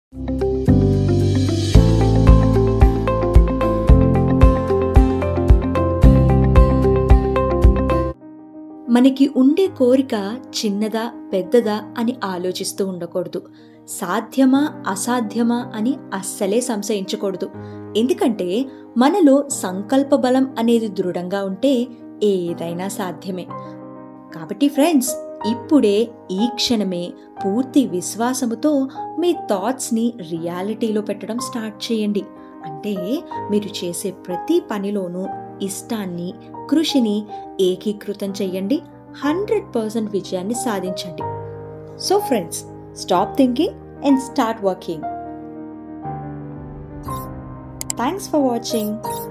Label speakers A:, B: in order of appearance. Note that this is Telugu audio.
A: మనకి ఉండే కోరిక చిన్నదా పెద్దదా అని ఆలోచిస్తూ ఉండకూడదు సాధ్యమా అసాధ్యమా అని అస్సలే సంశయించకూడదు ఎందుకంటే మనలో సంకల్ప బలం అనేది దృఢంగా ఉంటే ఏదైనా సాధ్యమే కాబట్టి ఫ్రెండ్స్ ఇప్పుడే ఈ క్షణమే పూర్తి విశ్వాసముతో మీ థాట్స్ని రియాలిటీలో పెట్టడం స్టార్ట్ చేయండి అంటే మీరు చేసే ప్రతి పనిలోనూ ఇష్టాన్ని కృషిని ఏకీకృతం చేయండి హండ్రెడ్ పర్సెంట్ విజయాన్ని సాధించండి so friends stop thinking and start working thanks for watching